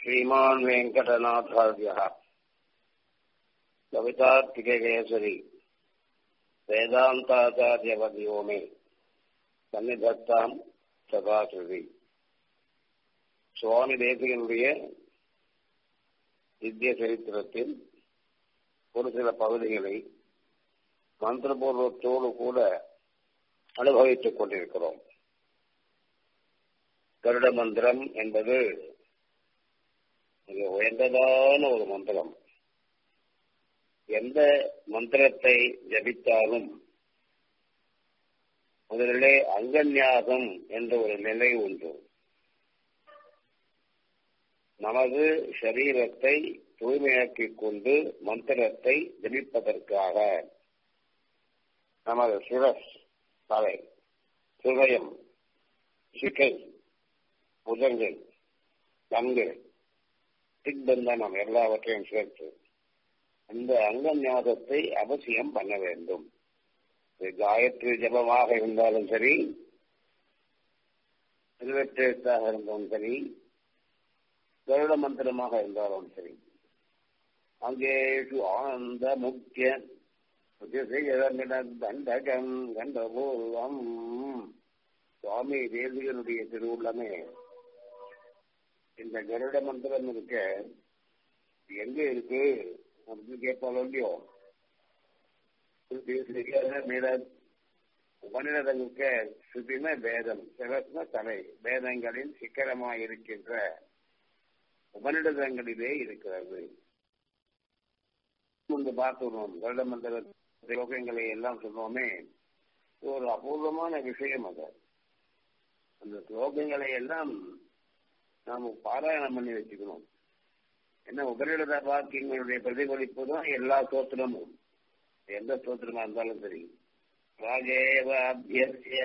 श्रीमान् वेङ्कटनाथार्यः कवितार्तिककेसरी वेदान्ताचार्यवर्यो मे சன்னிதத்தாம் சதாசுதி சுவாமி தேசிகனுடைய திவ்ய சரித்திரத்தில் ஒரு சில பகுதிகளை மந்திரபூர்வத்தோடு கூட அனுபவித்துக் கொண்டிருக்கிறோம் கருட மந்திரம் என்பது மிக உயர்ந்ததான ஒரு மந்திரம் எந்த மந்திரத்தை ஜபித்தாலும் முதலிலே அங்கன்யாசம் என்ற ஒரு நிலை உண்டு நமது சரீரத்தை தூய்மையாக்கிக் கொண்டு மந்திரத்தை ஜபிப்பதற்காக நமது சிரஸ் தலை சுதயம் சிக்கை புதங்கள் கண்கள் திக்பந்தனம் எல்லாவற்றையும் சேர்த்து அந்த அங்கன்யாசத்தை அவசியம் பண்ண வேண்டும் காயத்ரி ஜபமாக இருந்தாலும் சரி திருவெட்டெழுத்தாக இருந்தாலும் சரி கருட மந்திரமாக இருந்தாலும் சரி அங்கேஷு ஆனந்த முக்கிய தண்டகம் கண்டபூர்வம் சுவாமி தேவிகனுடைய திருவுள்ளமே இந்த கருட மந்திரம் இருக்க எங்க இருக்கு அப்படின்னு கேட்பாலும் இல்லையோ உபநிடதங்களுக்கு சுதின வேதம் சிவஸ்ன தலை வேதங்களின் சிக்கரமாய் இருக்கின்ற உபநிடதங்களிலே இருக்கிறது முன்பு பார்த்துள்ளோம் வருட மந்திர யோகங்களை எல்லாம் சொல்லுவோமே ஒரு அபூர்வமான விஷயம் அது அந்த ஸ்லோகங்களை எல்லாம் நாம் பாராயணம் பண்ணி வச்சுக்கணும் என்ன உபநிடத வாக்கியங்களுடைய பிரதிபலிப்பு தான் எல்லா சோத்திரமும் எந்த ஸ்தோத்திரமா இருந்தாலும் சரி ராகேவ அபியசிய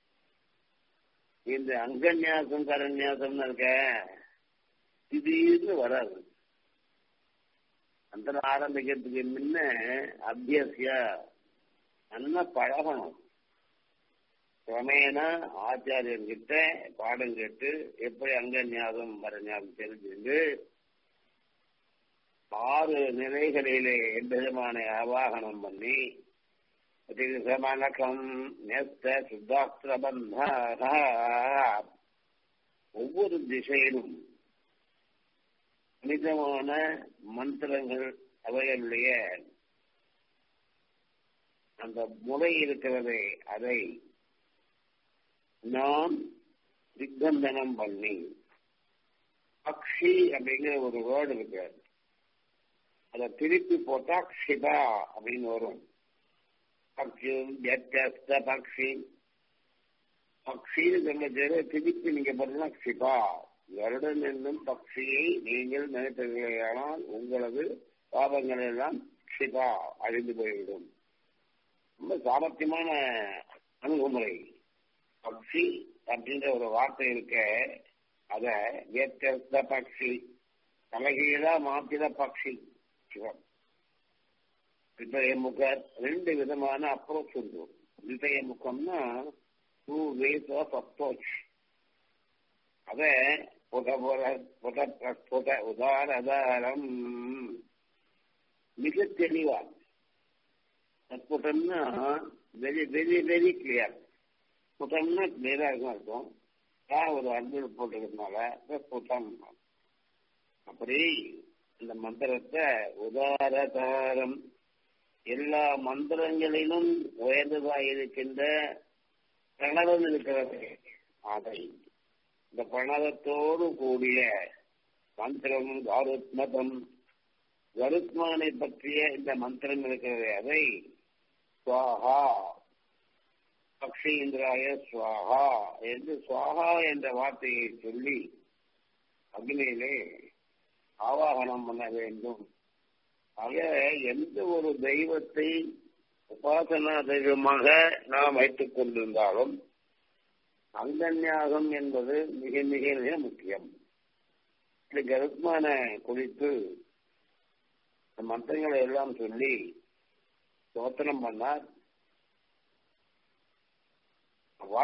இந்த அங்கன்யாசம் கரன்யாசம்னு இருக்க திடீர்னு வராது அந்த ஆரம்பிக்கிறதுக்கு முன்ன அபியசிய நல்லா பழகணும் கிரமேண ஆச்சாரியன் கிட்ட பாடம் கேட்டு எப்படி அங்கன்யாசம் வரன்யாசம் தெரிஞ்சுண்டு ஆறு நிலைகளிலே எவ்விதமான ஆவாகனம் பண்ணி சமணக்கம் நெஸ்த சுத்தாஸ்திரபந்த ஒவ்வொரு திசையிலும் புனிதமான மந்திரங்கள் அவைகளுடைய அந்த முறை இருக்கிறதே அதை நாம் திக்பந்தனம் பண்ணி அக்ஷி அப்படிங்கிற ஒரு வேர்டு இருக்கிறது அதை திருப்பி போட்டா க்ஷிபா அப்படின்னு வரும் பக்ஷி வியத்தியஸ்த பக்ஷி பக்ஷின்னு சொல்ல திருப்பி நீங்க போட்டா க்ஷிபா வருடன் என்னும் பக்ஷியை நீங்கள் நினைத்தீர்களானால் உங்களது பாவங்கள் எல்லாம் க்ஷிபா அழிந்து போய்விடும் ரொம்ப சாமர்த்தியமான அணுகுமுறை பக்ஷி அப்படின்ற ஒரு வார்த்தை இருக்க அத வியத்தியஸ்த பக்ஷி தலைகீழா மாத்திர பக்ஷி சிவம் விதய முக ரெண்டு விதமான அப்ரோச் உண்டு விதய முகம்னா டூ வேஸ் ஆஃப் அப்ரோச் அத புத புத புத உதாரதாரம் மிக தெளிவா புட்டம்னா வெரி வெரி வெரி கிளியர் புட்டம்னா கிளியரா இருக்கும் அர்த்தம் ஒரு அன்பு போட்டுக்கிறதுனால புட்டம் அப்படி இந்த மந்திரத்தை உதாரதாரம் எல்லா மந்திரங்களிலும் உயர்ந்ததாக இருக்கின்ற பிரணவம் இருக்கிறது அதை இந்த பிரணவத்தோடு கூடிய மந்திரம் கருத்மதம் கருத்மானை பற்றிய இந்த மந்திரம் இருக்கிறது அதை சுவாகா பக்ஷீந்திராய சுவாகா என்று சுவாகா என்ற வார்த்தையை சொல்லி அக்னியிலே ஆவாகனம் பண்ண வேண்டும் ஆக எந்த ஒரு தெய்வத்தை உபாசனா தெய்வமாக நாம் வைத்துக் கொண்டிருந்தாலும் அங்கன்யாகம் என்பது மிக மிக மிக முக்கியம் கருத்மான குறித்து மந்திரங்களை எல்லாம் சொல்லி சோத்தனம் பண்ணார்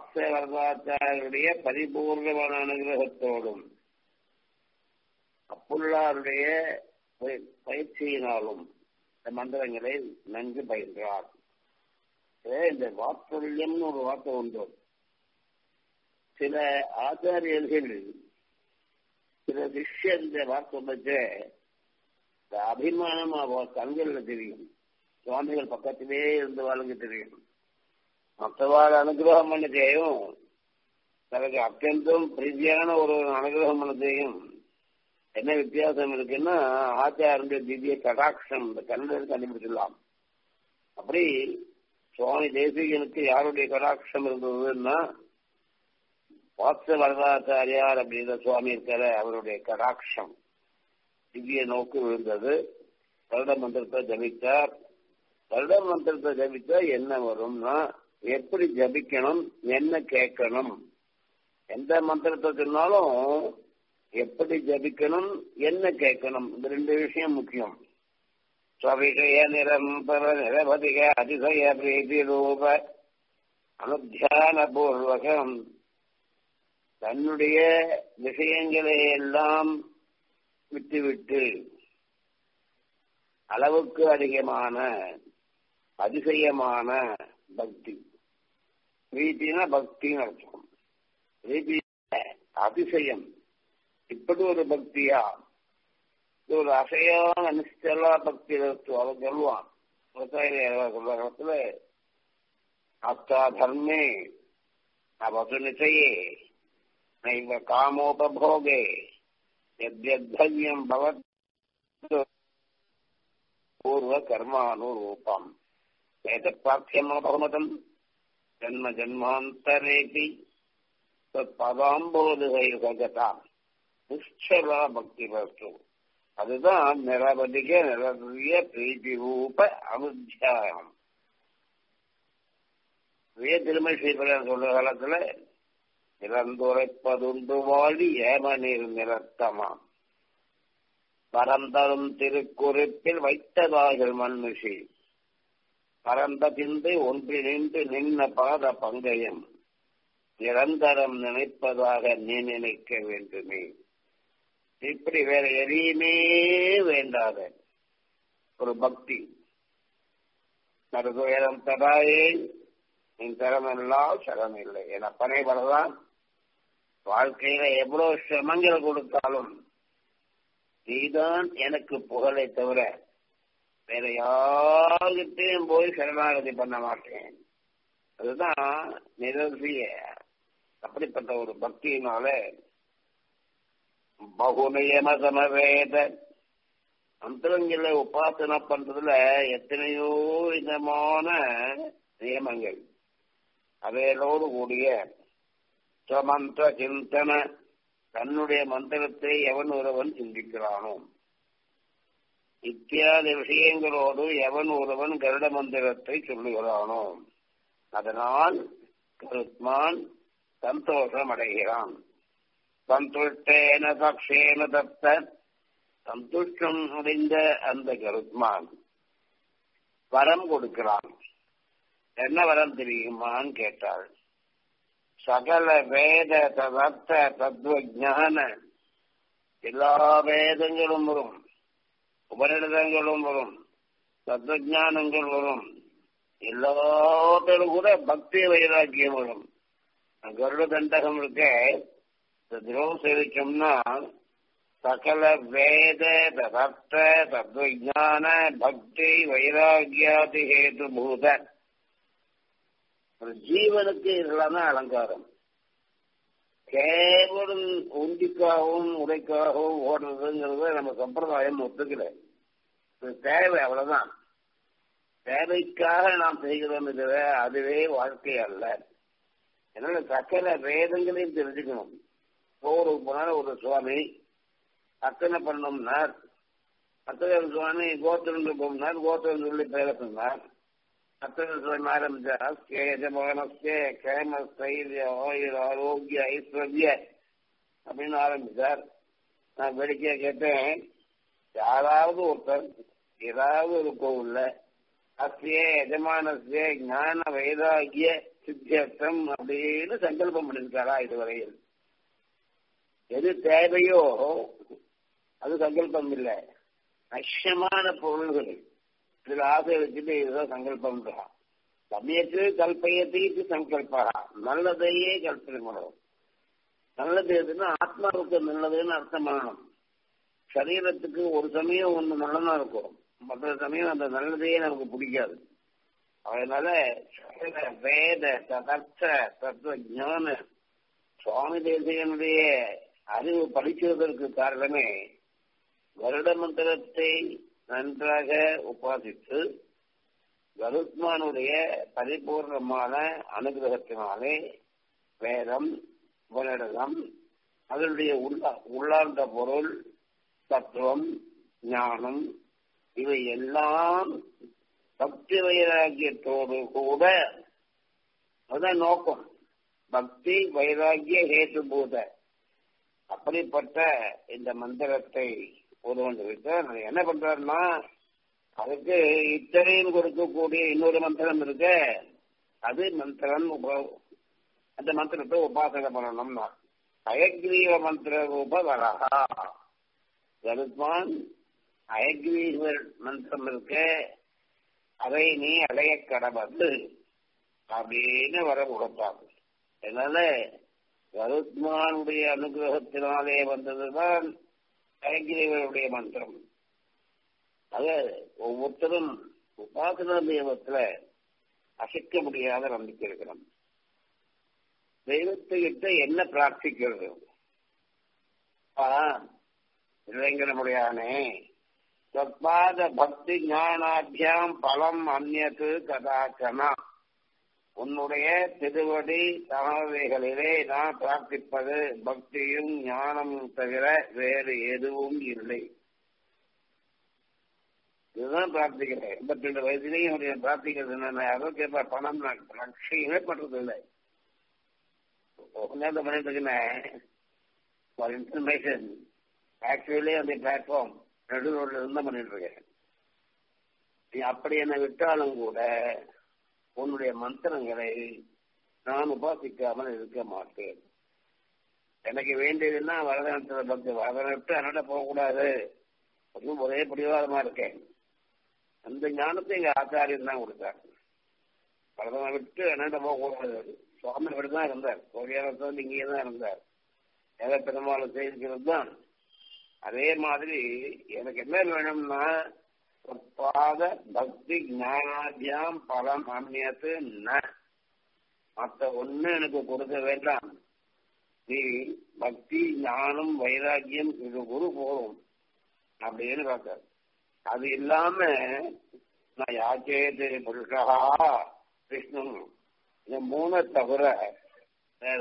வாத்சவர்தாச்சாரியருடைய பரிபூர்ணமான அனுகிரகத்தோடும் அப்ப புல்லாருடைய பயிற்சியினாலும் இந்த மந்திரங்களை நன்கு பயின்றார் இந்த வாத்சல்யம்னு ஒரு வார்த்தை உண்டு சில ஆச்சாரியர்கள் சில சிஷ்யர் இந்த வார்த்தை வச்சு இந்த அபிமானம் அவ கண்கள்ல தெரியும் சுவாமிகள் பக்கத்திலே இருந்து வாழ்க்கை தெரியும் மற்றவாள் அனுகிரகம் பண்ண செய்யும் தனக்கு அத்தியந்தம் பிரீதியான ஒரு அனுகிரகம் பண்ண செய்யும் என்ன வித்தியாசம் இருக்குன்னா ஆச்சாரனுடைய திவ்ய கடாட்சம் இந்த கண்ணில் கண்டுபிடிச்சிடலாம் அப்படி சுவாமி தேசிகனுக்கு யாருடைய கடாட்சம் இருந்ததுன்னா வாத்ச வரதாச்சாரியார் அப்படின்ற சுவாமி இருக்கிற அவருடைய கடாட்சம் திவ்ய நோக்கு விழுந்தது வருட மந்திரத்தை ஜபித்தார் வருட மந்திரத்தை ஜபித்தா என்ன வரும்னா எப்படி ஜபிக்கணும் என்ன கேட்கணும் எந்த மந்திரத்தை சொன்னாலும் எப்படி ஜபிக்கணும் என்ன கேட்கணும் இந்த ரெண்டு விஷயம் முக்கியம் ஸ்வவிஷய நிரம்பர நிரவதிக அதிசய பிரீதி ரூப அனுத்தியான பூர்வகம் தன்னுடைய விஷயங்களை எல்லாம் விட்டுவிட்டு அளவுக்கு அதிகமான அதிசயமான பக்தி பிரீத்தினா பக்தின்னு அர்த்தம் பிரீத்தி அதிசயம் இப்படி ஒரு பக்தியா இது ஒரு அசையான நிச்சலா பக்தி அவன் சொல்லுவான் சொல்ற இடத்துல அத்தா தர்மே அவசு நிச்சயே நைவ காமோபோகே यद्यद्भव्यम् भवत् पूर्वकर्मानुरूपम् एतत्प्रार्थ्यमभवमतम् जन्म जन्मान्तरेऽपि தத்பதாம்போதுகைகதா நிச்சலா பக்தி வஸ்து அதுதான் நிரவதிக நிரவிய பிரீதி ரூப அனுத்தியாயம் வே திருமை ஸ்ரீபரன் சொல்ற காலத்துல இறந்துரைப்பதுண்டு வாழி ஏமநீர் நிறத்தமாம் பரந்தரும் திருக்குறிப்பில் வைத்ததாகில் மண்ணுஷி பரந்த சிந்தை ஒன்றினின்று நின்ன பாத பங்கயம் நிரந்தரம் நினைப்பதாக நீ நினைக்க வேண்டுமே இப்படி வேற எதையுமே வேண்டாத ஒரு பக்தி நடுதுயரம் தராயே நீ தரமெல்லாம் சரம் இல்லை என் அப்பனை வரதான் வாழ்க்கையில எவ்வளவு சிரமங்கள் கொடுத்தாலும் நீதான் எனக்கு புகழை தவிர வேற யாருக்கிட்டையும் போய் சரணாகதி பண்ண மாட்டேன் அதுதான் நிரசிய அப்படிப்பட்ட ஒரு பக்தியினால பகுநியம சமவேத மந்திரங்களை உபாசனை பண்றதுல எத்தனையோ விதமான நியமங்கள் அவையோடு கூடிய ஸ்வமந்திர சிந்தன தன்னுடைய மந்திரத்தை எவன் ஒருவன் சிந்திக்கிறானோ இத்தியாதி விஷயங்களோடு எவன் ஒருவன் கருட மந்திரத்தை சொல்லுகிறானோ அதனால் கருத்மான் சந்தோஷம் அடைகிறான் சந்துஷ்டேன சாட்சேன தத்த சந்துஷ்டம் அடைந்த அந்த கருத்மான் வரம் கொடுக்கிறான் என்ன வரம் தெரியுமான்னு கேட்டாள் சகல வேத ததர்த்த தத்துவ ஞான எல்லா வேதங்களும் வரும் உபநிடதங்களும் வரும் தத்துவஞானங்கள் வரும் எல்லாத்திலும் கூட பக்தி வைராக்கியம் வரும் கருட தண்டகம் இருக்க திரோகம் சேவிச்சோம்னா சகல வேத ததர்த்த தத்துவஞான பக்தி வைராக்கியாதி ஹேது பூத ஒரு ஜீவனுக்கு இதெல்லாம் அலங்காரம் கேவலம் உண்டிக்காகவும் உடைக்காகவும் ஓடுறதுங்கிறத நம்ம சம்பிரதாயம் ஒத்துக்கல இது தேவை அவ்வளவுதான் தேவைக்காக நாம் செய்கிறோம் இதுவே அதுவே வாழ்க்கை அல்ல அதனால சக்கர வேதங்களையும் தெரிஞ்சுக்கணும் ஒரு போனால ஒரு சுவாமி அத்தனை பண்ணோம்னார் அத்தனை சுவாமி கோத்திரம் போனார் கோத்திரம் சொல்லி பேர சொன்னார் அத்தனை சுவாமி ஆரம்பிச்சார் கேஜமானஸ்ய கேம ஸ்தைரிய ஆயுர் ஆரோக்கிய ஐஸ்வர்ய அப்படின்னு ஆரம்பிச்சார் நான் வேடிக்கையா கேட்டேன் யாராவது ஒருத்தர் ஏதாவது ஒரு கோவில்ல அஸ்ய எஜமானஸ்ய ஞான வைராகிய சித்தியர்த்தம் அப்படின்னு சங்கல்பம் பண்ணிருக்காரா இதுவரையில் எது தேவையோ அது அது சங்கல்பம் இல்லை நஷ்யமான பொருள்கள் இதுல ஆசை வச்சுட்டு இதுதான் சங்கல்பம்ன்றான் சமயத்து கல்பயத்தீட்டு சங்கல்பா நல்லதையே கல்பனை பண்ணணும் நல்லது எதுன்னா ஆத்மாவுக்கு நல்லதுன்னு அர்த்தம் பண்ணணும் சரீரத்துக்கு ஒரு சமயம் ஒன்று நல்லதா இருக்கும் மற்ற சமயம் அந்த நல்லதையே நமக்கு பிடிக்காது அதனால வேத ததர்த்த தத்துவ ஞான சுவாமி தேசிகனுடைய அறிவு படிக்கிறதற்கு காரணமே வருட மந்திரத்தை நன்றாக உபாசித்து கருத்மானுடைய பரிபூர்ணமான அனுகிரகத்தினாலே வேதம் உபநிடதம் அதனுடைய உள்ள உள்ளார்ந்த பொருள் தத்துவம் ஞானம் இவை எல்லாம் பக்தி வைராக்கியத்தோடு கூட அதுதான் நோக்கம் பக்தி வைராக்கிய ஹேதுபூத அப்படிப்பட்ட இந்த மந்திரத்தை ஒருவன் விட்டார் என்ன பண்றாருன்னா அதுக்கு இத்தனையும் கொடுக்கக்கூடிய இன்னொரு மந்திரம் இருக்கு அது மந்திரம் அந்த மந்திரத்தை உபாசனை பண்ணணும்னா அயக்ரீவ மந்திர ரூப வரகா கருத்மான் அயக்ரீவர் மந்திரம் இருக்கு அதை நீ அடைய கடவது அப்படின்னு வர கொடுத்தாங்க அதனால கருத்மானுடைய அனுகிரகத்தினாலே வந்ததுதான் அயக்ரீவருடைய மந்திரம் அது ஒவ்வொருத்தரும் உபாசன தெய்வத்துல அசைக்க முடியாத நம்பிக்கை இருக்கிறோம் தெய்வத்துக்கிட்ட என்ன பிரார்த்திக்கிறது இளைஞனமுடையானே தத்பாத பக்தி ஞானாத்தியாம் பலம் அந்நது கதாச்சனா உன்னுடைய திருவடி தனவைகளிலே நான் பிரார்த்திப்பது பக்தியும் ஞானமும் தவிர வேறு எதுவும் இல்லை இதுதான் பிரார்த்திக்கிறேன் எண்பத்தி ரெண்டு வயசுலயும் என்னுடைய பிரார்த்திக்கிறது என்ன யாரோ கேட்பா பணம் நான் லட்சியமே பண்றது இல்லை நேரத்தை பண்ணிட்டு இருக்கேன் ஃபார் இன்ஃபர்மேஷன் ஆக்சுவலி அந்த பிளாட்ஃபார்ம் நடு ரோட்ல இருந்தா பண்ணிட்டு இருக்கேன் நீ அப்படி என்னை விட்டாலும் கூட உன்னுடைய மந்திரங்களை நான் உபாசிக்காமல் இருக்க மாட்டேன் எனக்கு வேண்டியதுன்னா வரதனத்துல பக்தி வரதனை விட்டு அண்ணாட போகக்கூடாது அதுவும் ஒரே பிடிவாதமா இருக்கேன் அந்த ஞானத்தை எங்க ஆச்சாரியன் தான் கொடுத்தார் வரதனை விட்டு அண்ணாட போகக்கூடாது சுவாமி இப்படி தான் இருந்தார் கோரியாரத்தில் இங்கே தான் இருந்தார் ஏக பெருமாள் செய்திருக்கிறது தான் அதே மாதிரி எனக்கு என்ன வேணும்னா பாத பக்தி ஞானாத்தியாம் பலம் அந்நியத்து ந மற்ற ஒண்ணு எனக்கு கொடுக்க வேண்டாம் நீ பக்தி ஞானம் வைராக்கியம் இது குரு போகும் அப்படின்னு பார்த்தார் அது இல்லாம நான் யாச்சேது புருஷா விஷ்ணு இந்த மூணை தவிர வேற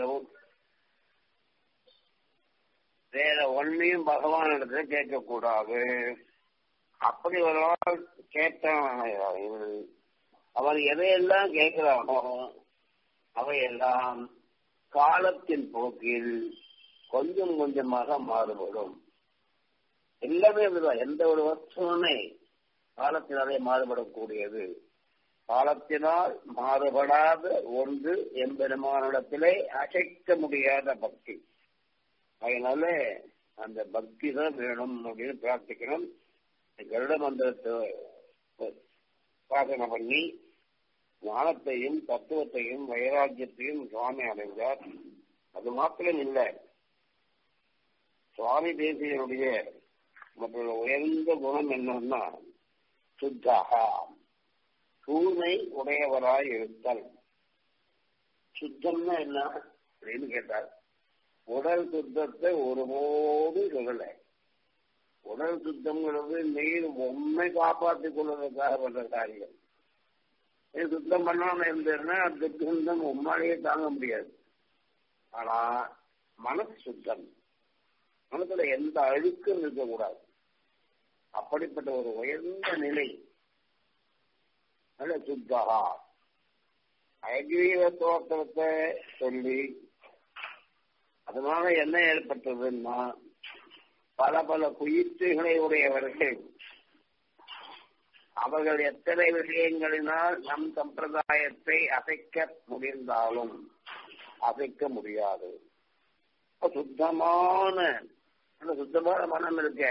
வேற ஒன்னையும் பகவான் இடத்துல கேட்கக்கூடாது அப்படி ஒரு நாள் கேட்டான் அவன் எதையெல்லாம் கேட்கிறானோ அவையெல்லாம் காலத்தின் போக்கில் கொஞ்சம் கொஞ்சமாக மாறுபடும் எல்லாமே இதுதான் எந்த ஒரு வஸ்துவுமே காலத்தினாலே மாறுபடக்கூடியது காலத்தினால் மாறுபடாத ஒன்று எம்பெருமானிடத்திலே அசைக்க முடியாத பக்தி அதனால அந்த பக்தி தான் வேணும் அப்படின்னு பிரார்த்திக்கணும் கருட மந்திரத்தை பிரார்த்தனை பண்ணி ஞானத்தையும் தத்துவத்தையும் வைராக்கியத்தையும் சுவாமி அடைந்தார் அது மாத்திரம் இல்லை சுவாமி தேசியனுடைய மற்றொரு உயர்ந்த குணம் என்னன்னா சுத்தகா தூய்மை உடையவராய் இருத்தல் சுத்தம்னா என்ன அப்படின்னு கேட்டார் உடல் சுத்தத்தை ஒருபோது சொல்லல உடல் சுத்தம்ங்கிறது நீர் உண்மை காப்பாற்றிக் கொள்வதற்காக பண்ற காரியம் இது சுத்தம் பண்ணாம இருந்ததுன்னா அந்த சுத்தம் உண்மையிலேயே தாங்க முடியாது ஆனா மனசு சுத்தம் மனசுல எந்த அழுக்கும் இருக்கக்கூடாது அப்படிப்பட்ட ஒரு உயர்ந்த நிலை நல்ல சுத்தகா அயகீவ தோற்றத்தை சொல்லி அதனால என்ன ஏற்பட்டதுன்னா பல பல குயிர்ச்சிகளை உடையவர்கள் அவர்கள் எத்தனை விஷயங்களினால் நம் சம்பிரதாயத்தை அசைக்க முடிந்தாலும் அசைக்க முடியாது சுத்தமான அந்த சுத்தமான மனம் இருக்க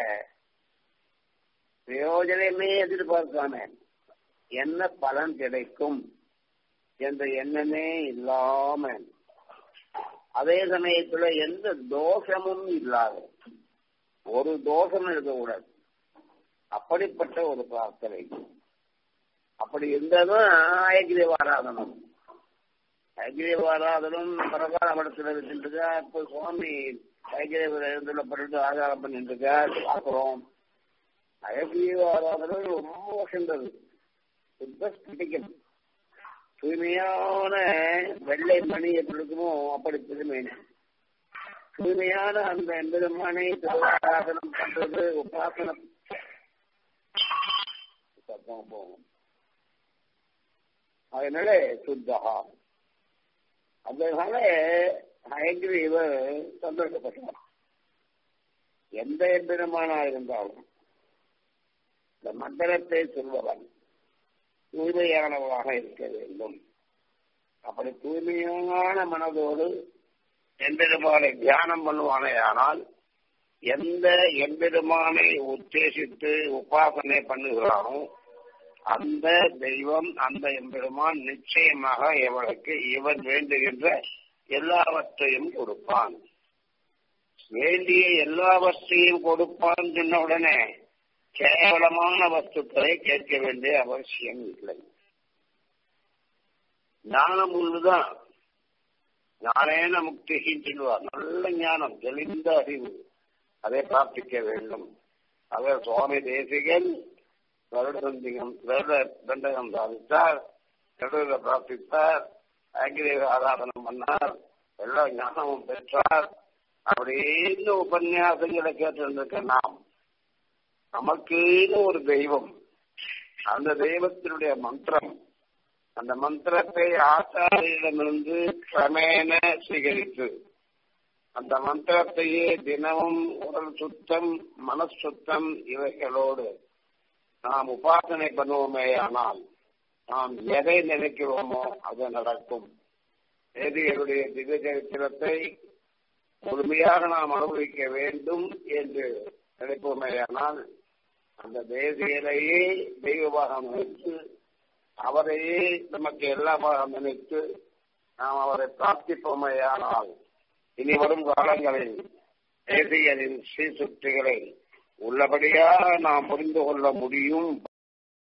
பிரயோஜனமே எதிர்பார்க்காம என்ன பலன் கிடைக்கும் என்ற எண்ணமே இல்லாம அதே சமயத்துல எந்த தோஷமும் இல்லாத ஒரு தோஷம் இருக்கக்கூடாது அப்படிப்பட்ட ஒரு பிரார்த்தனை அப்படி இருந்ததும் ஐக்கிய ஆராதனம் ஐக்கிய ஆராதனம் பிரகார படத்தில் இருக்கின்றதா இப்ப சுவாமி ஐக்கிய எழுந்துள்ள பட்டு ஆதாரம் பண்ணிட்டு இருக்கா பார்க்கிறோம் அழகிய ஆராதனை ரொம்ப வசந்தது பிடிக்கும் தூய்மையான வெள்ளை மணி எப்படி இருக்குமோ அப்படி திருமணி தூய்மையான அந்த எம்பெருமானை ஆராதனம் பண்றது உபாசனம் போகும் அதனால சுத்தகா அதனால ஹயக்ரீவர் சந்தோஷப்பட்டார் எந்த எம்பெருமானா இருந்தாலும் இந்த மந்திரத்தை சொல்பவன் தூய்மையானவராக இருக்க வேண்டும் அப்படி தூய்மையான மனதோடு எம்பெருமானை தியானம் பண்ணுவானே ஆனால் எந்த எம்பெருமானை உத்தேசித்து உபாசனை பண்ணுகிறானோ அந்த தெய்வம் அந்த எம்பெருமான் நிச்சயமாக இவனுக்கு இவன் வேண்டுகின்ற எல்லாவற்றையும் கொடுப்பான் வேண்டிய எல்லாவற்றையும் கொடுப்பான் சொன்ன உடனே கேவலமான வஸ்துக்களை கேட்க வேண்டிய அவசியம் இல்லை ஞானம் உள்ளுதான் ஞானேன முக்திகின்னு சொல்லுவார் நல்ல ஞானம் தெளிந்த அறிவு அதை பிரார்த்திக்க வேண்டும் அவர் சுவாமி தேசிகன் வருடசந்திகம் வருட தண்டகம் சாதித்தார் நடுவில் பிரார்த்தித்தார் ஆங்கிலேய ஆராதனம் பண்ணார் எல்லா ஞானமும் பெற்றார் அப்படின்னு உபன்யாசங்களை கேட்டிருந்திருக்க நாம் நமக்குன்னு ஒரு தெய்வம் அந்த தெய்வத்தினுடைய மந்திரம் அந்த மந்திரத்தை ஆச்சாரியிடமிருந்து கிரமேண சுவீகரித்து அந்த மந்திரத்தையே தினமும் உடல் சுத்தம் மனசுத்தம் இவைகளோடு நாம் உபாசனை பண்ணுவோமே ஆனால் நாம் எதை நினைக்கிறோமோ அது நடக்கும் தேதிகளுடைய திவ்ய சரித்திரத்தை முழுமையாக நாம் அனுபவிக்க வேண்டும் என்று நினைப்போமேயானால் அந்த தேசியரையே தெய்வமாக நினைத்து அவரையே நமக்கு எல்லாமாக நினைத்து நாம் அவரை பிரார்த்திப்போமேயானால் இனி வரும் காலங்களில் தேசியரின் ஸ்ரீசுக்திகளை உள்ளபடியாக நாம் புரிந்து கொள்ள முடியும்